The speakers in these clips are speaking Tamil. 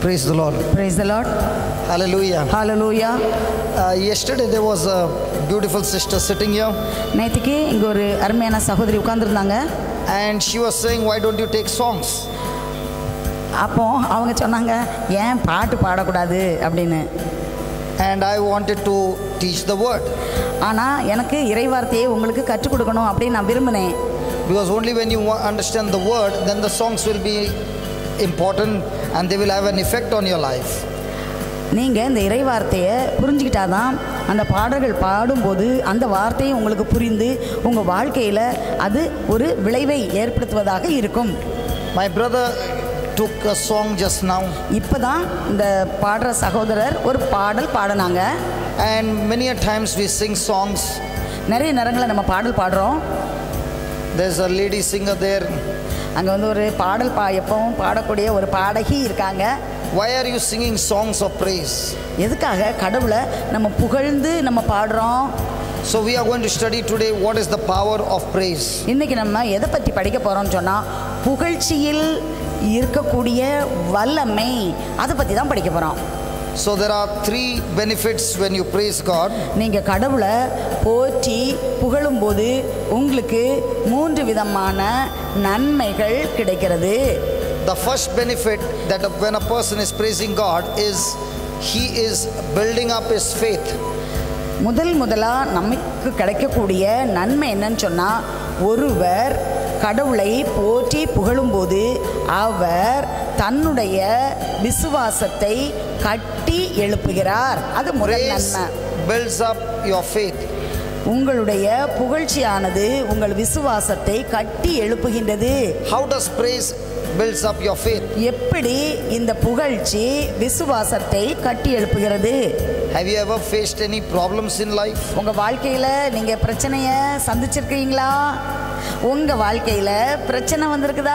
Praise the Lord. praise the lord Hallelujah. hallelujah Uh, yesterday there was a beautiful sister sitting here நேற்றுக்கு இங்கே ஒரு அருமையான சகோதரி உட்காந்துருந்தாங்க and she was saying, Why don't you take songs? அப்போ அவங்க சொன்னாங்க ஏன் பாட்டு பாடக்கூடாது அப்படின்னு And I wanted to teach the word ஆனால் எனக்கு இறைவார்த்தையை உங்களுக்கு கற்றுக் கொடுக்கணும் அப்படின்னு நான் விரும்பினேன் because only when you wa- understand the word, then the songs will be important and they will have an effect on your life. நீங்கள் இந்த இறைவார்த்தையை புரிஞ்சுக்கிட்டாதான் அந்த பாடல்கள் பாடும்போது அந்த வார்த்தையும் உங்களுக்கு புரிந்து உங்கள் வாழ்க்கையில் அது ஒரு விளைவை ஏற்படுத்துவதாக இருக்கும் My brother took a song just now, இப்போ தான் இந்த பாடுற சகோதரர் ஒரு பாடல் பாடினாங்க and many a times we sing songs. நிறைய நேரங்களில் நம்ம பாடல் பாடுறோம் There's a lady singer there. அங்கே வந்து ஒரு பாடல் பா எப்பவும் பாடக்கூடிய ஒரு பாடகி இருக்காங்க Why are you singing songs of praise? எதுக்காக கடவுளை நம்ம புகழ்ந்து நம்ம பாடுறோம் So, we are going to study today what is the power of praise. இன்னைக்கு நம்ம எதை பற்றி படிக்க போகிறோம்னு சொன்னால் புகழ்ச்சியில் இருக்கக்கூடிய வல்லமை அதை பற்றி தான் படிக்க போகிறோம் So, there are three benefits when you praise God. நீங்கள் கடவுளை போற்றி புகழும்போது உங்களுக்கு மூன்று விதமான நன்மைகள் கிடைக்கிறது The first benefit that when a person is praising God is he is building up his faith. முதல் முதலாக நமக்கு கிடைக்கக்கூடிய நன்மை என்னன்னு சொன்னால் ஒருவர் கடவுளை போற்றி புகழும்போது அவர் தன்னுடைய விசுவாசத்தை கட்டி எழுப்புகிறார் அது முதல் Praise நன்மை builds up your faith. உங்களுடைய புகழ்ச்சியானது உங்கள் விசுவாசத்தை கட்டி எழுப்புகின்றது How does praise builds up your faith? எப்படி இந்த புகழ்ச்சி விசுவாசத்தை கட்டி எழுப்புகிறது Have you ever faced any problems in life? உங்க வாழ்க்கையில நீங்க பிரச்சனைய சந்திச்சிருக்கீங்களா உங்க வாழ்க்கையில பிரச்சனை வந்திருக்குதா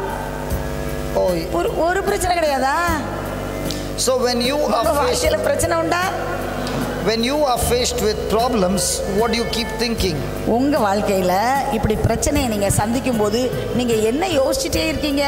Oh, ஒரு ஒரு பிரச்சனை கிடையாதா so when you உங்க are faced, வாழ்க்கையில பிரச்சனை உண்டா when you are faced with problems, what do you keep thinking? உங்க வாழ்க்கையில இப்படி பிரச்சனையை நீங்க சந்திக்கும் போது நீங்க என்ன யோசிச்சுட்டே இருக்கீங்க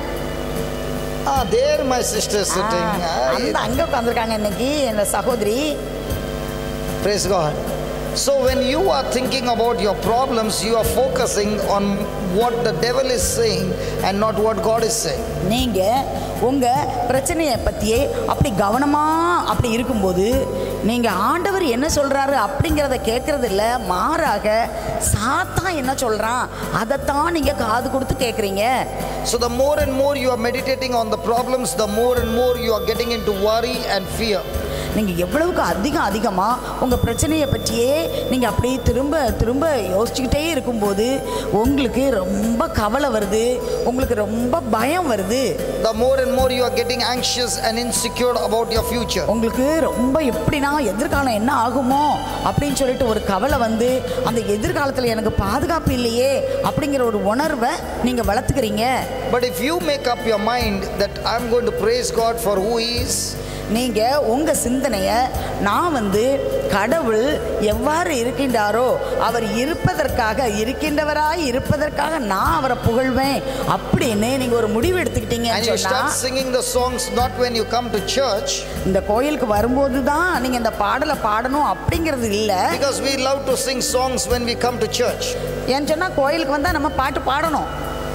Ah, there my sister is sitting. Ah, Ah, அந்த அங்க உட்காந்துருக்காங்க இன்னைக்கு என் சகோதரி Praise God. So, when you are thinking about your problems, you are focusing on what the devil is saying and not what God is saying. நீங்க உங்க பிரச்சனையை பத்தியே அப்படி கவனமா அப்படி இருக்கும்போது நீங்க ஆண்டவர் என்ன சொல்றாரு அப்படிங்கிறத கேட்கறது இல்ல மாறாக சாத்தான் என்ன சொல்றான் அதைத்தான் நீங்க காது கொடுத்து கேட்குறீங்க So, the more and more you are meditating on the problems, the more and more you are getting into worry and fear. நீங்க எவ்வளவுக்கு அதிகம் அதிகமா உங்க பிரச்சனையை பற்றியே நீங்க அப்படியே திரும்ப திரும்ப யோசிச்சுக்கிட்டே இருக்கும்போது உங்களுக்கு ரொம்ப கவலை வருது உங்களுக்கு ரொம்ப பயம் வருது The more and more you are getting anxious and insecure about your future. உங்களுக்கு ரொம்ப எப்படின்னா எதிர்காலம் என்ன ஆகுமோ அப்படின்னு சொல்லிட்டு ஒரு கவலை வந்து அந்த எதிர்காலத்தில் எனக்கு பாதுகாப்பு இல்லையே அப்படிங்கிற ஒரு உணர்வை நீங்கள் வளர்த்துக்கிறீங்க But if you make up your mind that I'm going to praise God for who He is, நீங்கள் உங்கள் சிந்தனையை நான் வந்து கடவுள் எவ்வாறு இருக்கின்றாரோ அவர் இருப்பதற்காக இருக்கின்றவராய் இருப்பதற்காக நான் அவரை புகழ்வேன் அப்படின்னு நீங்கள் ஒரு முடிவு and எடுத்துக்கிட்டீங்கன்னு you சொன்னா start singing the songs not when you come to church, இந்த கோயிலுக்கு வரும்போது தான் நீங்கள் இந்த பாடலை பாடணும் அப்படிங்கிறது இல்லை because we love to sing songs when we come to church. ஏன்னு சொன்னால் கோயிலுக்கு வந்தால் நம்ம பாட்டு பாடணும்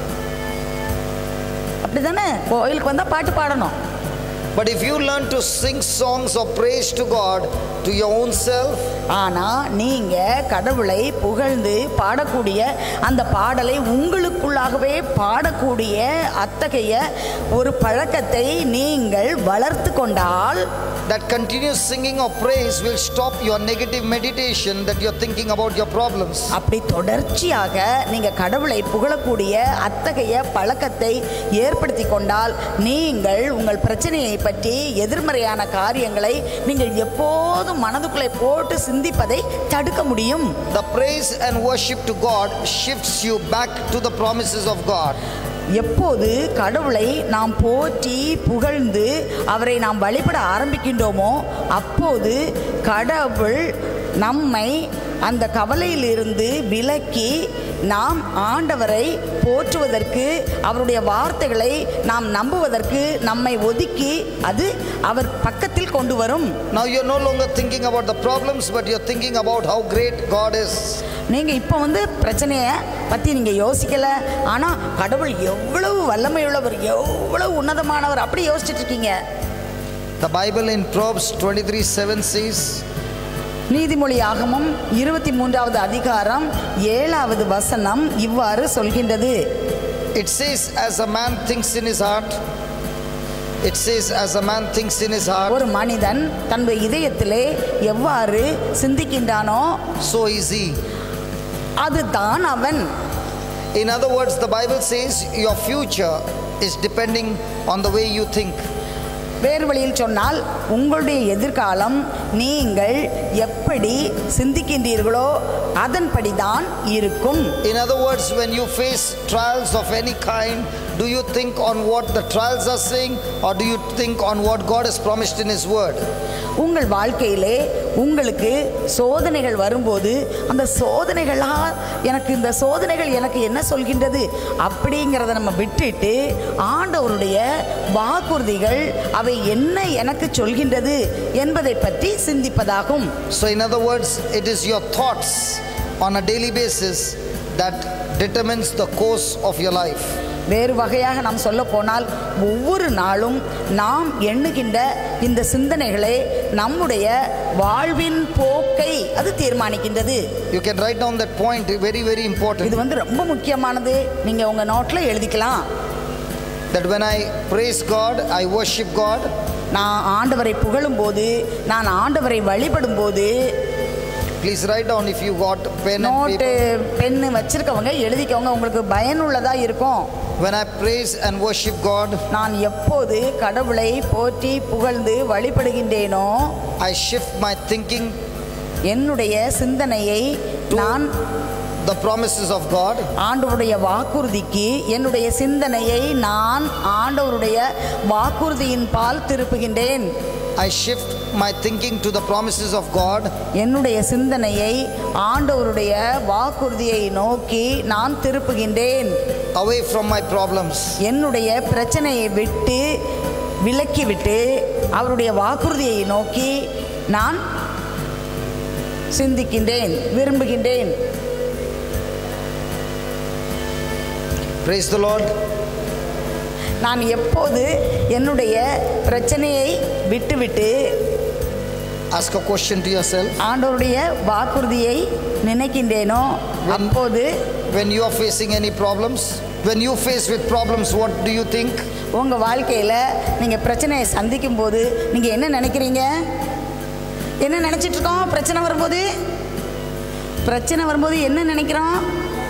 அப்படி தானே கோயிலுக்கு வந்தால் பாட்டு பாடணும் But if you learn to sing songs of praise to God to your own self, ஆனால் நீங்கள் கடவுளை புகழ்ந்து பாடக்கூடிய அந்த பாடலை உங்களுக்குள்ளாகவே பாடக்கூடிய அத்தகைய ஒரு பழக்கத்தை நீங்கள் வளர்த்து கொண்டால் that continuous singing of praise will stop your negative meditation that you're thinking about your problems. அப்படி தொடர்ச்சியாக நீங்கள் கடவுளை புகழக்கூடிய அத்தகைய பழக்கத்தை ஏற்படுத்தி கொண்டால் நீங்கள் உங்கள் பிரச்சனையை பற்றி எதிர்மறையான காரியங்களை நீங்கள் எப்போதும் மனதுக்குள்ளே போட்டு சிந்திப்பதை தடுக்க முடியும் The praise and worship to God shifts you back to the promises of God. எப்போது கடவுளை நாம் போற்றி புகழ்ந்து அவரை நாம் வழிபட ஆரம்பிக்கின்றோமோ அப்போது கடவுள் நம்மை அந்த கவலையிலிருந்து விலக்கி நாம் ஆண்டவரை போற்றுவதற்கு அவருடைய வார்த்தைகளை நாம் நம்புவதற்கு நம்மை ஒதுக்கி அது அவர் பக்கத்தில் கொண்டு வரும் Now you're no longer thinking about the problems, but you're thinking about how great God is. நீங்கள் இப்போ வந்து பிரச்சனையை பற்றி நீங்கள் யோசிக்கலை ஆனால் கடவுள் எவ்வளவு வல்லமையுள்ளவர் எவ்வளவு உன்னதமானவர் அப்படி யோசிச்சுட்டு இருக்கீங்க The Bible in Proverbs 23 7 says, நீதிமொழி ஆகமம் இருபத்தி மூன்றாவது அதிகாரம் ஏழாவது வசனம் இவ்வாறு சொல்கின்றது It says, as a man thinks in his heart, it says, as a man thinks in his heart, ஒரு மனிதன் தன்னுடைய இதயத்திலே எவ்வாறு சிந்திக்கின்றானோ so is he. அதுதான் அவன் In other words, the Bible says your future is depending on the way you think. வேறு வழியில் சொன்னால் உங்களுடைய எதிர்காலம் நீங்கள் எப்படி சிந்திக்கின்றீர்களோ அதன்படிதான் இருக்கும் In other words, when you face trials of any kind, do you think on what the trials are saying or do you think on what God has promised in His Word? உங்கள் வாழ்க்கையிலே உங்களுக்கு சோதனைகள் வரும்போது அந்த சோதனைகளா எனக்கு இந்த சோதனைகள் எனக்கு என்ன சொல்கின்றது அப்படிங்கிறத நம்ம விட்டுட்டு ஆண்டவருடைய வாக்குறுதிகள் அவை என்ன எனக்கு சொல்கின்றது என்பதை பற்றி சிந்திப்பதாகும் So, in other words, it is your thoughts on a daily basis that determines the course of your life. வேறு வகையாக நாம் சொல்ல போனால் ஒவ்வொரு நாளும் நாம் எண்ணுகின்ற இந்த சிந்தனைகளே நம்முடைய வாழ்வின் போக்கை அது தீர்மானிக்கின்றது You can write down that point, very, very important. இது வந்து ரொம்ப முக்கியமானது நீங்க உங்க நோட்ல எழுதிக்கலாம் That when I praise God, I worship God, நான் ஆண்டவரை புகழும்போது நான் ஆண்டவரை வழிபடும் போது please write down if you got pen and note paper. Pen வச்சிருக்கவங்க எழுதிக்கவங்க உங்களுக்கு பயனுள்ளதா இருக்கும் When I praise and worship God, நான் எப்போது கடவுளை போற்றி புகழ்ந்து வழிபடுகின்றேனோ I shift my thinking என்னுடைய சிந்தனையை நான் the promises of God. ஆண்டவருடைய வாக்குறுதிக்கு என்னுடைய சிந்தனையை நான் ஆண்டவருடைய வாக்குறுதியின் பால் திருப்புகின்றேன் I shift my thinking to the promises of God. என்னுடைய சிந்தனையை ஆண்டவருடைய வாக்குறுதியை நோக்கி நான் திருப்புகின்றேன் away from my problems. என்னுடைய பிரச்சனையை விட்டு விலக்கிவிட்டு அவருடைய வாக்குறுதியை நோக்கி நான் சிந்திக்கின்றேன் விரும்புகின்றேன் Praise the Lord. நான் எப்போது என்னுடைய பிரச்சனையை விட்டுவிட்டு Ask a question to yourself. ஆண்டவருடைய வாக்குறுதியை நினைக்கின்றேனோ அப்போது When you are facing any problems, when you face with problems, what do you think? உங்கள் வாழ்க்கையில் நீங்கள் பிரச்சனையை சந்திக்கும் போது நீங்கள் என்ன நினைக்கிறீங்க என்ன நினச்சிட்டு இருக்கோம் பிரச்சனை வரும்போது பிரச்சனை வரும்போது என்ன நினைக்கிறோம்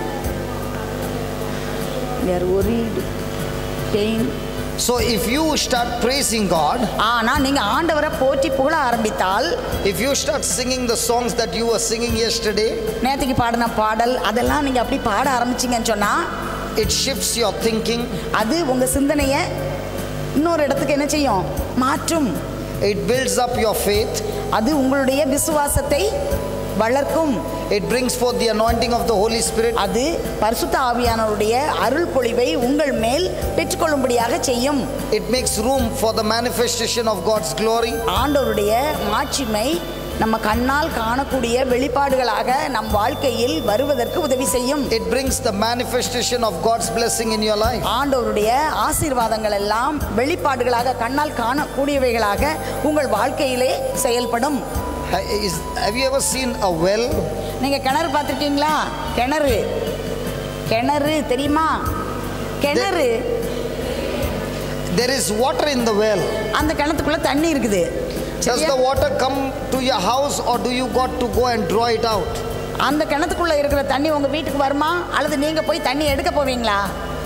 pain So if you start praising God, ஆனால் நீங்கள் ஆண்டவரை போற்றி புகழ ஆரம்பித்தால் if you start singing the songs that you were singing yesterday, நேற்றுக்கு பாடின பாடல் அதெல்லாம் நீங்கள் அப்படி பாட ஆரம்பிச்சிங்கன்னு சொன்னால் it shifts your thinking, அது உங்கள் சிந்தனையை இன்னொரு இடத்துக்கு என்ன செய்யும் மாற்றும் it builds up your faith, அது உங்களுடைய விசுவாசத்தை வளர்க்கும் it brings forth the anointing of the Holy Spirit, அது பரிசுத்த ஆவியானவருடைய அருள் பொழிவை உங்கள் மேல் பெற்றுக்கொள்ளும்படியாக செய்யும் it makes room for the manifestation of God's glory. ஆண்டவருடைய மாட்சிமை நம்ம கண்ணால் காணக்கூடிய வெளிப்பாடுகளாக நம் வாழ்க்கையில் வருவதற்கு உதவி செய்யும் It brings the manifestation of God's blessing in your life. ஆண்டவருடைய ஆசீர்வாதங்கள் எல்லாம் வெளிப்பாடுகளாக கண்ணால் காணக்கூடியவைகளாக உங்கள் வாழ்க்கையிலே செயல்படும் Ha- is- have you ever seen a well? நீங்க கிணறு பார்த்துருக்கீங்களா கிணறு கிணறு தெரியுமா கிணறு There is water in the well. அந்த கிணத்துக்குள்ள தண்ணி இருக்குது Does சரியா? the water come to your house or do you got to go and draw it out? அந்த கிணத்துக்குள்ள இருக்கிற தண்ணி உங்க வீட்டுக்கு வருமா அல்லது நீங்க போய் தண்ணி எடுக்க போவீங்களா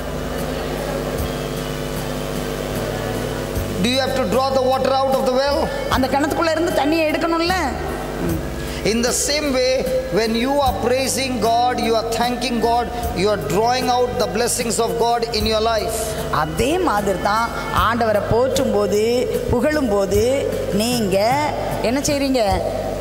Do you have to draw the water out of the well? அந்த கிணத்துக்குள்ள இருந்து தண்ணியை எடுக்கணும்ல In the same way, when you are praising God, you are thanking God, you are drawing out the blessings of God in your life. அதே மாதிரி தான் ஆண்டவரை போற்றும் போது புகழும் போது நீங்க என்ன செய்றீங்க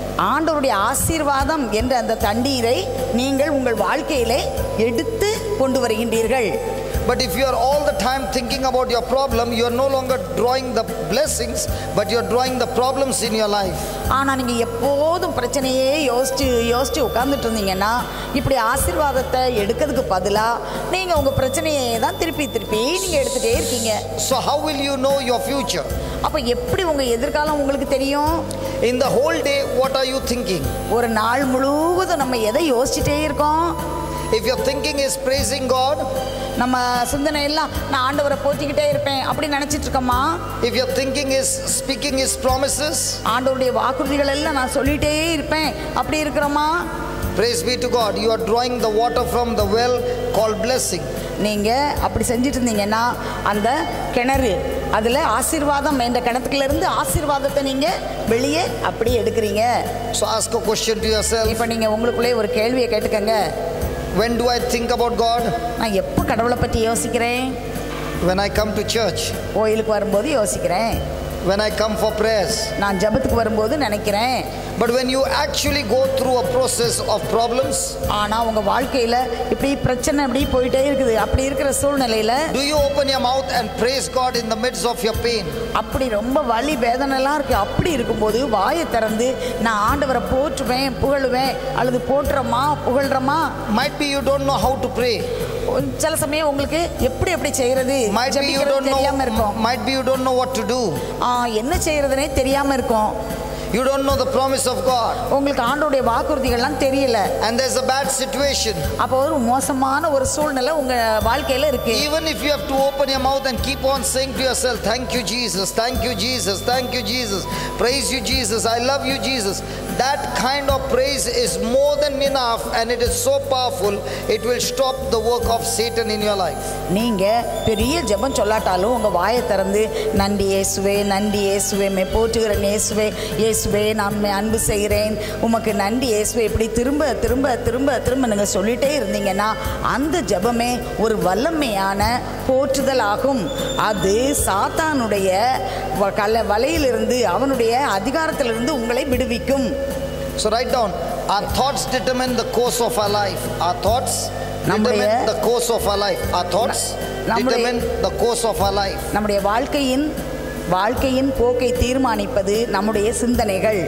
ஆண்டவருடைய ஆசீர்வாதம் என்ற அந்த தண்ணீரை நீங்கள் உங்கள் வாழ்க்கையிலே எடுத்து கொண்டு வருகின்றீர்கள் But if you are all the time thinking about your problem, you are no longer drawing the blessings, but you are drawing the problems in your life. ஆனால் நீங்கள் எப்போதும் பிரச்சனையே யோசிச்சு யோசிச்சு உட்காந்துட்டு இருந்தீங்கன்னா இப்படி ஆசீர்வாதத்தை எடுக்கிறதுக்கு பதிலாக நீங்கள் உங்கள் பிரச்சனையை தான் திருப்பி திருப்பி நீங்கள் எடுத்துகிட்டே இருக்கீங்க So, how will you know your future? அப்போ எப்படி உங்கள் எதிர்காலம் உங்களுக்கு தெரியும் In the whole day, what are you thinking? ஒரு நாள் முழுவதும் நம்ம எதை யோசிச்சுட்டே இருக்கோம் If your thinking is praising God, நம்ம சிந்தனை எல்லாம் நான் ஆண்டவரை போற்றிக்கிட்டே இருப்பேன் அப்படி நினச்சிட்டு இருக்கோமா if your thinking is speaking His promises, ஆண்டவருடைய வாக்குறுதிகள் எல்லாம் நான் சொல்லிட்டே இருப்பேன் அப்படி இருக்கிறோமா praise be to God, you are drawing the water from the well called blessing. நீங்கள் அப்படி செஞ்சுட்டு இருந்தீங்கன்னா அந்த கிணறு அதில் ஆசீர்வாதம் என்ற கிணத்துக்குலேருந்து ஆசீர்வாதத்தை நீங்கள் வெளியே அப்படியே எடுக்கிறீங்க So, ask a question to yourself இப்போ நீங்கள் உங்களுக்குள்ளே ஒரு கேள்வியை கேட்டுக்கங்க When do I think about God? நான் எப்போ கடவுளை பற்றி யோசிக்கிறேன் When I come to church, கோயிலுக்கு வரும்போது யோசிக்கிறேன் when I come for prayers. நான் ஜெபத்துக்கு வரும்போது நினைக்கிறேன் But when you actually go through a process of problems, ஆனால் உங்கள் வாழ்க்கையில் இப்படி பிரச்சனை இப்படி போயிட்டே இருக்குது அப்படி இருக்கிற சூழ்நிலையில் do you open your mouth and praise God in the midst of your pain? அப்படி ரொம்ப வலி வேதனைலாம் இருக்குது அப்படி இருக்கும்போது வாயை திறந்து நான் ஆண்டவரை போற்றுவேன் புகழுவேன் அல்லது போற்றுறோமா புகழ்றோமா Might be you don't know how to pray. சில சமயம் உங்களுக்கு எப்படி எப்படி செய்யறது Might be you ஜெபிக்கிறது don't தெரியாம know. இருக்கும் Might be you don't know what to do. ஆ, என்ன செய்யறதுனே தெரியாம இருக்கும் You don't know the promise of God. உங்களுக்கு ஆண்டோடைய வாக்குறுதிகள்லாம் தெரியல And there's a bad situation. அப்போ ஒரு மோசமான ஒரு சூழ்நிலை உங்க வாழ்க்கையில இருக்கு Even if you have to open your mouth and keep on saying to yourself, Thank you, Jesus, thank you, Jesus, thank you, Jesus, praise you, Jesus, I love you, Jesus. That kind of praise is more than enough and it is so powerful, it will stop the work of Satan in your life. நீங்க பெரிய ஜெபம் சொல்லாட்டாலும் உங்க வாயை திறந்து நன்றி இயேசுவே நன்றி இயேசுவே மே போற்றுகிறேன் இயேசுவே இயேசுவே நான் உம்மை அன்பு செய்கிறேன் உமக்கு நன்றி இயேசுவே இப்படி திரும்ப திரும்ப திரும்ப திரும்ப நீங்கள் சொல்லிட்டே இருந்தீங்கன்னா அந்த ஜெபமே ஒரு வல்லமையான போற்றுதல் ஆகும் அது சாத்தானுடைய வ- கல வலையிலிருந்து அவனுடைய அதிகாரத்திலிருந்து உங்களை விடுவிக்கும் So write down, our thoughts determine the course of our life. Our thoughts நம்முடைய- determine the course of our life. Our thoughts நம்முடைய- determine the course of our life. நம்முடைய வாழ்க்கையின் வாழ்க்கையின் போக்கை தீர்மானிப்பது நம்முடைய சிந்தனைகள்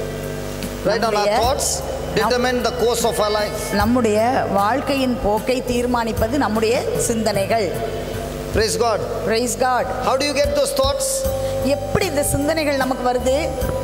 Write down, our நம்முடைய- thoughts determine the course of our life. நம்முடைய வாழ்க்கையின் போக்கை தீர்மானிப்பது நம்முடைய சிந்தனைகள் Praise God. Praise God How do you get those thoughts? எப்படி இந்த சிந்தனைகள் நமக்கு வருது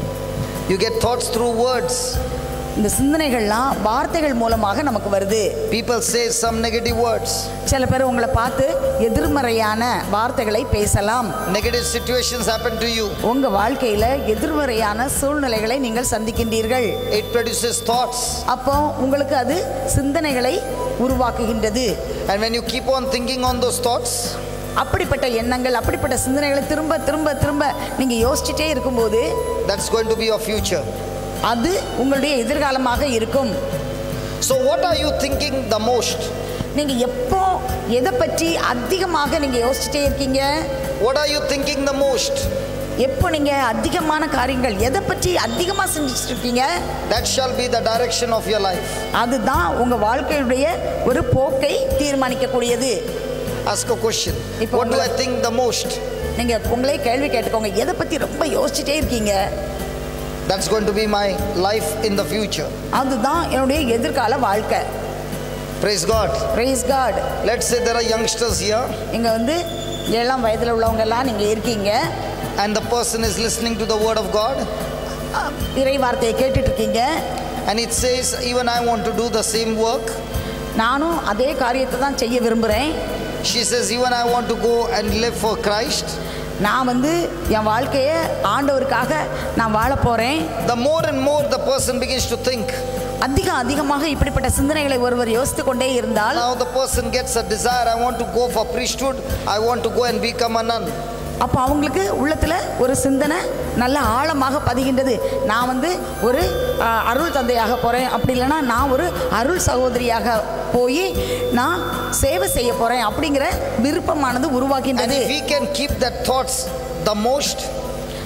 You get thoughts through words. இந்த சிந்தனைகள்லாம் வார்த்தைகள் மூலமாக நமக்கு வருது People say some negative words. சில பேர் உங்களை பார்த்து எதிர்மறையான வார்த்தைகளை பேசலாம் Negative situations happen to you. உங்க வாழ்க்கையில எதிர்மறையான சூழ்நிலைகளை நீங்கள் சந்திக்கின்றீர்கள் It produces thoughts. அப்போ உங்களுக்கு அது சிந்தனைகளை உருவாக்குகின்றது And when you keep on thinking on those thoughts, அப்படிப்பட்ட எண்ணங்கள் அப்படிப்பட்ட சிந்தனைகளை திரும்ப திரும்ப திரும்ப நீங்க யோசிச்சுட்டே இருக்கும்போது that's going to be your future. அது உங்களுடைய எதிர்காலமாக இருக்கும் So, what are you thinking the most? நீங்க எப்போ எதை பற்றி அதிகமாக நீங்க யோசிச்சுட்டே இருக்கீங்க What are you thinking the most? எப்போ நீங்க அதிகமான காரியங்கள் எதை பற்றி அதிகமா செஞ்சுட்டு இருக்கீங்க That shall be the direction of your life. அதுதான் உங்க வாழ்க்கையுடைய ஒரு போக்கை தீர்மானிக்கக்கூடியது Ask a question. இப்போ What do I உங்களை- think the most? நீங்க உங்களே கேள்வி கேட்டுக்கோங்க எதை பத்தி ரொம்ப யோசிச்சுட்டே இருக்கீங்க That's going to be my life in the future. அதுதான் என்னுடைய எதிர்கால வாழ்க்கை Praise God. Praise God Let's say there are youngsters here இங்க வந்து ஏழாம் வயதில் உள்ளவங்க எல்லாம் நீங்க இருக்கீங்க and the person is listening to the word of God அஹ், இறை வார்த்தையை கேட்டுட்டு இருக்கீங்க and it says, Even I want to do the same work. நானும் அதே காரியத்தை தான் செய்ய விரும்புகிறேன் She says, Even I want to go and live for Christ. நான் வந்து என் வாழ்க்கையை ஆண்டவருக்காக நான் வாழ போகிறேன் The more and more the person begins to think, அதிகம் அதிகமாக இப்படிப்பட்ட சிந்தனைகளை ஒருவர் யோசித்து கொண்டே இருந்தால் now the person gets a desire, I want to go for priesthood, I want to go and become a nun. அப்போ அவங்களுக்கு உள்ளத்தில் ஒரு சிந்தனை நல்ல ஆழமாக பதிகின்றது நான் வந்து ஒரு ஆ, அருள் தந்தையாக போகிறேன் அப்படி இல்லைன்னா நான் ஒரு அருள் சகோதரியாக போய் நான் சேவை செய்ய போகிறேன் அப்படிங்கிற விருப்பமானது And உருவாகின்றது if we can keep that thoughts the most,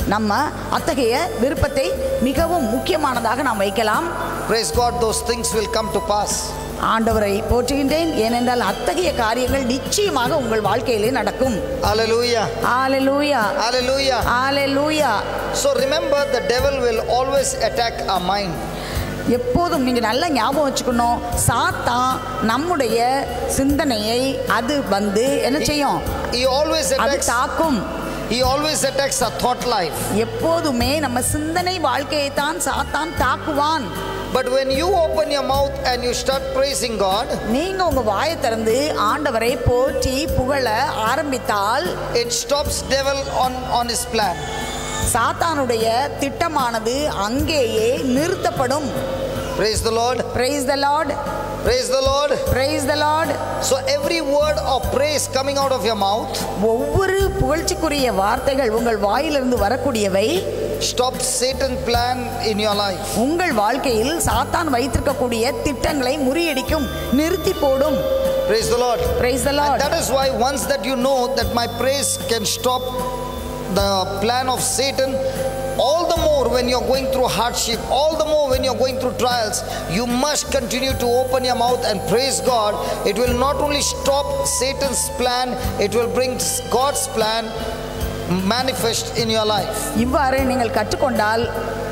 நம்ம அத்தகைய விருப்பத்தை மிகவும் முக்கியமானதாக நாம் வைக்கலாம் Praise God, those things will come to pass. ஆண்டவரை போற்றுகின்றேன் ஏனென்றால் அத்தகைய காரியங்கள் நிச்சயமாக உங்கள் வாழ்க்கையிலே நடக்கும் Hallelujah. ஆலலூயா Hallelujah. ஆலலூயா So remember, the devil will always attack our mind. எப்போதும் நீங்கள் நல்லா ஞாபகம் வச்சுக்கணும் சாத்தான் நம்முடைய சிந்தனையை அது வந்து என்ன செய்யும் He always அது attacks. தாக்கும் He always attacks our thought life. எப்போதுமே நம்ம சிந்தனை வாழ்க்கையை தான் சாத்தான் தாக்குவான் But when you open your mouth and you start praising God, நீங்க உங்க வாயை திறந்து ஆண்டவரை போற்றி புகழ ஆரம்பித்தால் it stops devil on, on his plan. சாத்தானுடைய திட்டமானது அங்கேயே நிறுத்தப்படும் Praise the Lord. Praise the Lord Praise the Lord. Praise the Lord So every word of praise coming out of your mouth ஒவ்வொரு புகழ்ச்சிக்குரிய வார்த்தைகள் உங்கள் வாயிலிருந்து வரக்கூடியவை stops Satan plan in your life. உங்கள் வாழ்க்கையில் சாத்தான் வைத்திருக்கக்கூடிய திட்டங்களை முறியடிக்கும் நிறுத்தி போடும் Praise the Lord. Praise the And Lord that is why once that you know that my praise can stop the plan of Satan, all the more when you're going through hardship, all the more when you're going through trials, you must continue to open your mouth and praise God. It will not only stop Satan's plan, it will bring God's plan manifest in your life. இவ்வாறு நீங்கள் கற்றுக்கொண்டால்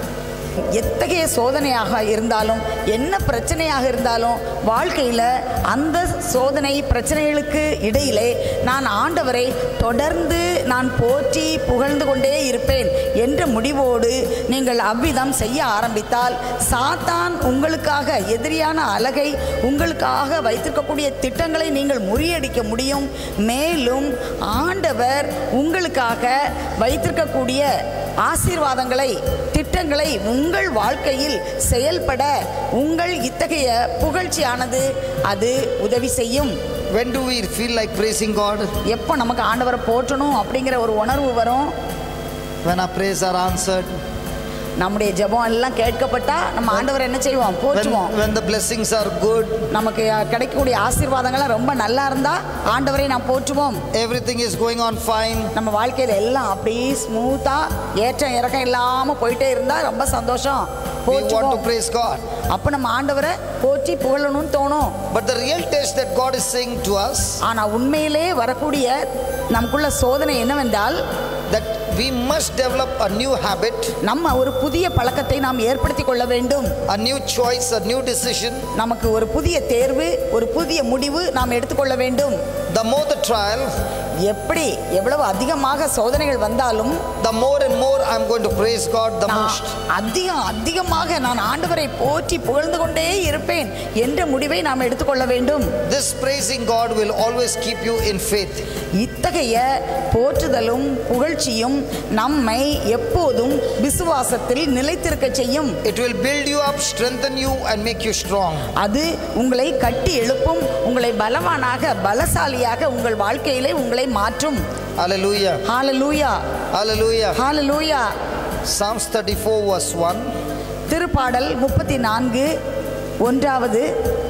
எத்தகைய சோதனையாக இருந்தாலும் என்ன பிரச்சனையாக இருந்தாலும் வாழ்க்கையில் அந்த சோதனை பிரச்சனைகளுக்கு இடையிலே நான் ஆண்டவரை தொடர்ந்து நான் போற்றி புகழ்ந்து கொண்டே இருப்பேன் என்ற முடிவோடு நீங்கள் அவ்விதம் செய்ய ஆரம்பித்தால் சாத்தான் உங்களுக்காக எதிரியான அழகை உங்களுக்காக வைத்திருக்கக்கூடிய திட்டங்களை நீங்கள் முறியடிக்க முடியும் மேலும் ஆண்டவர் உங்களுக்காக வைத்திருக்கக்கூடிய ஆசீர்வாதங்களை திட்டங்களை உங்கள் வாழ்க்கையில் செயல்பட உங்கள் இத்தகைய புகழ்ச்சியானது அது உதவி செய்யும் When do we feel like praising God? எப்போ நமக்கு ஆண்டவரை போற்றணும் அப்படிங்கிற ஒரு உணர்வு வரும் When our prayers are answered, நம்முடைய ஜெபம் எல்லாம் கேட்கப்பட்டா நம்ம ஆண்டவரை என்ன செய்வோம் when, போற்றுவோம் when the blessings are good, நமக்கு கிடைக்கக்கூடிய ஆசீர்வாதங்கள்லாம் ரொம்ப நல்லா இருந்தா ஆண்டவரை நாம் போற்றுவோம் everything is going on fine, நம்ம வாழ்க்கையில எல்லாம் அப்படியே ஸ்மூத்தா ஏற்றம் இறக்கம் இல்லாம போயிட்டே இருந்தா ரொம்ப சந்தோஷம் we want to போற்றுவோம் praise God. அப்ப நம்ம ஆண்டவரை போற்றி புகழணும்னு தோணும் But the real test that God is saying to us ஆனா உண்மையிலே வரக்கூடிய நமக்குள்ள சோதனை என்னவென்றால் that we must develop a new habit, நம்ம ஒரு புதிய பழக்கத்தை நாம் ஏற்படுத்தி கொள்ள வேண்டும் a new choice, a new decision. நமக்கு ஒரு புதிய தேர்வு ஒரு புதிய முடிவு நாம் எடுத்துக்கொள்ள வேண்டும் The more the trial, எப்படி எவ்வளவு அதிகமாக சோதனைகள் வந்தாலும் the more and more I'm going to praise God the நான் most. அதிகம் அதிகமாக நான் ஆண்டவரை போற்றி புகழ்ந்து கொண்டே இருப்பேன் என்ற முடிவை நாம் எடுத்துக்கொள்ள வேண்டும் This praising God will always keep you in faith. இத்தகைய போற்றுதலும் புகழ்ச்சியும் நம்மை எப்போதும் விசுவாசத்தில் நிலைத்திருக்க செய்யும் It will build you up, strengthen you, and make you strong. அது உங்களை கட்டி எழுப்பும் உங்களை பலவானாக பலசாலியாக உங்கள் வாழ்க்கையிலே உங்களை மாற்றும் Hallelujah. ஹalleluya Hallelujah. ஹalleluya Psalms 34, verse 1. திருப்பாடல் முப்பத்தி நான்கு ஒன்றாவது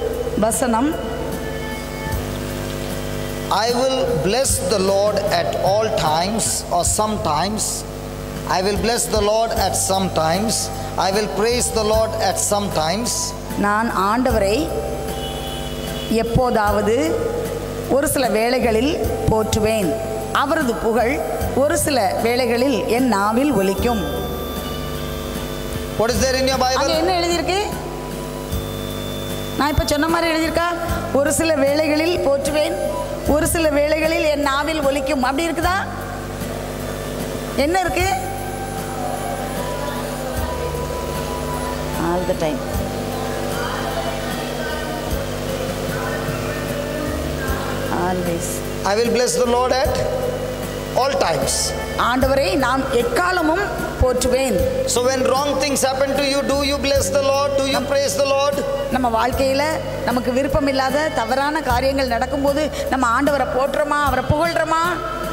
வசனம் I will bless the Lord at all times or sometimes. I will bless the Lord at some times. I will praise the Lord at some times. நான் ஆண்டவரை எப்போதாவது ஒரு சில வேளைகளில் போற்றுவேன் அவரது புகழ் ஒரு சில வேளைகளில் என் நாவில் ஒலிக்கும் What is there in your அங்க Bible? என்ன எழுதியிருக்கு நான் இப்ப சொன்ன மாதிரி எழுதியிருக்கா ஒரு சில வேளைகளில் போற்றுவேன் ஒரு சில வேளைகளில் என் நாவில் ஒலிக்கும் அப்படி இருக்குதா என்ன இருக்கு all the time always I will bless the Lord at all times. ஆண்டவரை நாம் எக்காலமும் போற்றுவேன் So when wrong things happen to you, do you bless the Lord? Do you praise the Lord? நம்ம வாழ்க்கையில் நமக்கு விருப்பம் இல்லாத தவறான காரியங்கள் நடக்கும்போது நம்ம ஆண்டவரை போற்றுறோமா அவரை புகழ்றோமா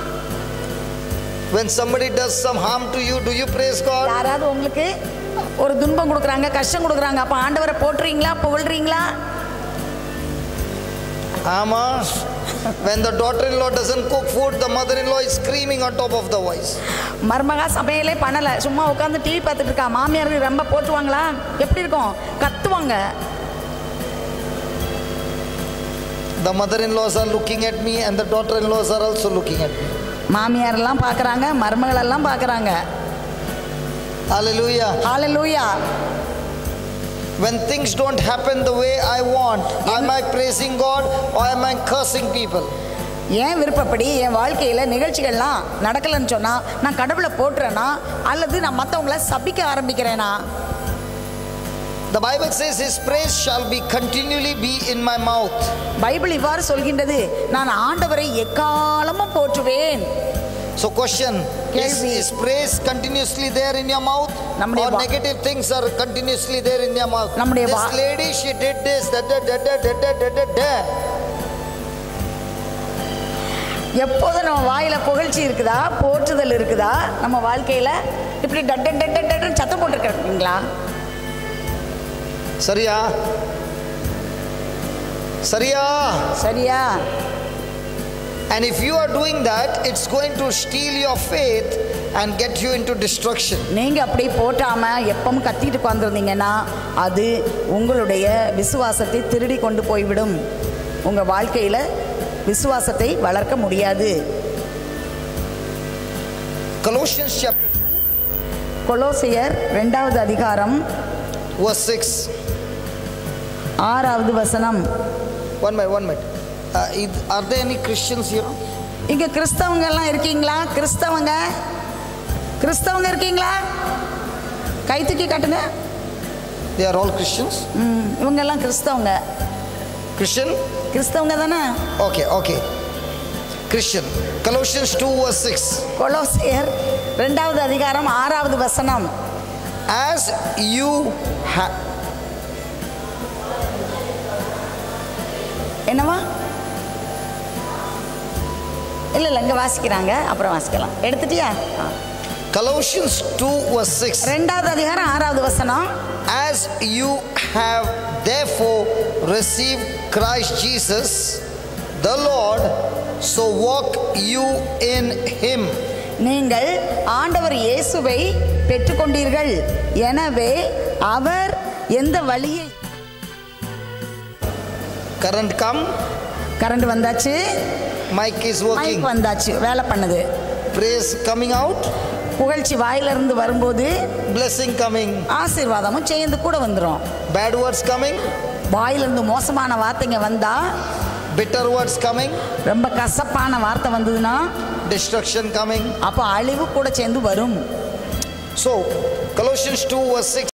When somebody does some harm to you, do you praise God? யாராவது உங்களுக்கு ஒரு துன்பம் கொடுக்குறாங்க கஷ்டம் கொடுக்குறாங்க அப்போ ஆண்டவரை போற்றுறீங்களா புகழ்றீங்களா Ama, when the daughter-in-law doesn't cook food, the mother-in-law is screaming on top of the voice. மருமகா சமையலே பண்ணலை சும்மா உட்காந்து டிவி பார்த்துட்டு இருக்கா மாமியாருக்கு ரொம்ப போட்டுவாங்களா எப்படி இருக்கும் கத்துவாங்க The mother-in-laws are looking at me and the daughter-in-laws are also looking at me. மாமியாரெல்லாம் பார்க்குறாங்க மருமகளெல்லாம் பார்க்குறாங்க Hallelujah. Hallelujah When things don't happen the way I want, am I praising God or am I cursing people? ஏன் விருப்பப்படி என் வாழ்க்கையில் நிகழ்ச்சிகள்லாம் நடக்கலைன்னு சொன்னால் நான் கடவுளை போட்டுறேனா அல்லது நான் மற்றவங்கள சபிக்க ஆரம்பிக்கிறேனா The Bible says His praise shall be continually be in my mouth. Bible இவ்வாறு சொல்கின்றது நான் ஆண்டவரை எக்காலமும் போற்றுவேன் So question, is, கேள்வி. is praise continuously there in your mouth? நம்முடைய Or வா- negative things are continuously there in your mouth? நம்முடைய This வா- lady, she did this, da da da da da da da da da. எப்போதும் நம்ம வாயில் புகழ்ச்சி இருக்குதா போற்றுதல் இருக்குதா நம்ம வாழ்க்கையில் இப்படி டட்ட டட்ட டட்டுன்னு சத்தம் போட்டுருக்கீங்களா சரியா சரியா சரியா And if you are doing that, it's going to steal your faith and get you into destruction. நீங்கள் அப்படி போட்டாமல் எப்பவும் கத்திட்டு உட்காந்துருந்தீங்கன்னா அது உங்களுடைய விசுவாசத்தை திருடி கொண்டு போய்விடும் உங்கள் வாழ்க்கையில் விசுவாசத்தை வளர்க்க முடியாது Colossians chapter கொலோசியர் ரெண்டாவது அதிகாரம் verse 6. ஆறாவது வசனம் One minute, one minute. Uh, is- are there any Christians here? இங்கே கிறிஸ்தவங்க எல்லாம் இருக்கீங்களா கிறிஸ்தவங்க கிறிஸ்தவங்க இருக்கீங்களா கை தூக்கி காட்டுங்க They are all Christians? ம், இவங்க எல்லாம் கிறிஸ்தவங்க Christian? கிறிஸ்தவங்க தானே Okay, okay. Christian. Colossians 2 verse 6. கொலோசியர் ரெண்டாவது அதிகாரம் ஆறாவது வசனம் As you have. என்னவா இல்லை இல்லை இங்கே வாசிக்கிறாங்க அப்புறம் வாசிக்கலாம் எடுத்துட்டியா ஆ. Colossians 2 verse 6. ரெண்டாவது அதிகாரம் ஆறாவது வசனம் As you have therefore received Christ Jesus, the Lord, so walk you in him. நீங்கள் ஆண்டவர் இயேசுவை பெற்றுக்கொண்டீர்கள் எனவே அவர் எந்த வழியை Current come, கரண்ட் வந்தாச்சு mic is working. மைக் வந்தாச்சு வேலை பண்ணுது Praise coming out, புகழ்ச்சி வாயிலிருந்து வரும்போது blessing coming, ஆசீர்வாதமும் சேர்ந்து கூட வந்துடும் bad words coming, வாயிலிருந்து மோசமான வார்த்தைங்க வந்தா bitter words coming, ரொம்ப கசப்பான வார்த்தை வந்ததுன்னா destruction coming. அப்போ அழிவு கூட சேர்ந்து வரும் So, Colossians 2 verse 6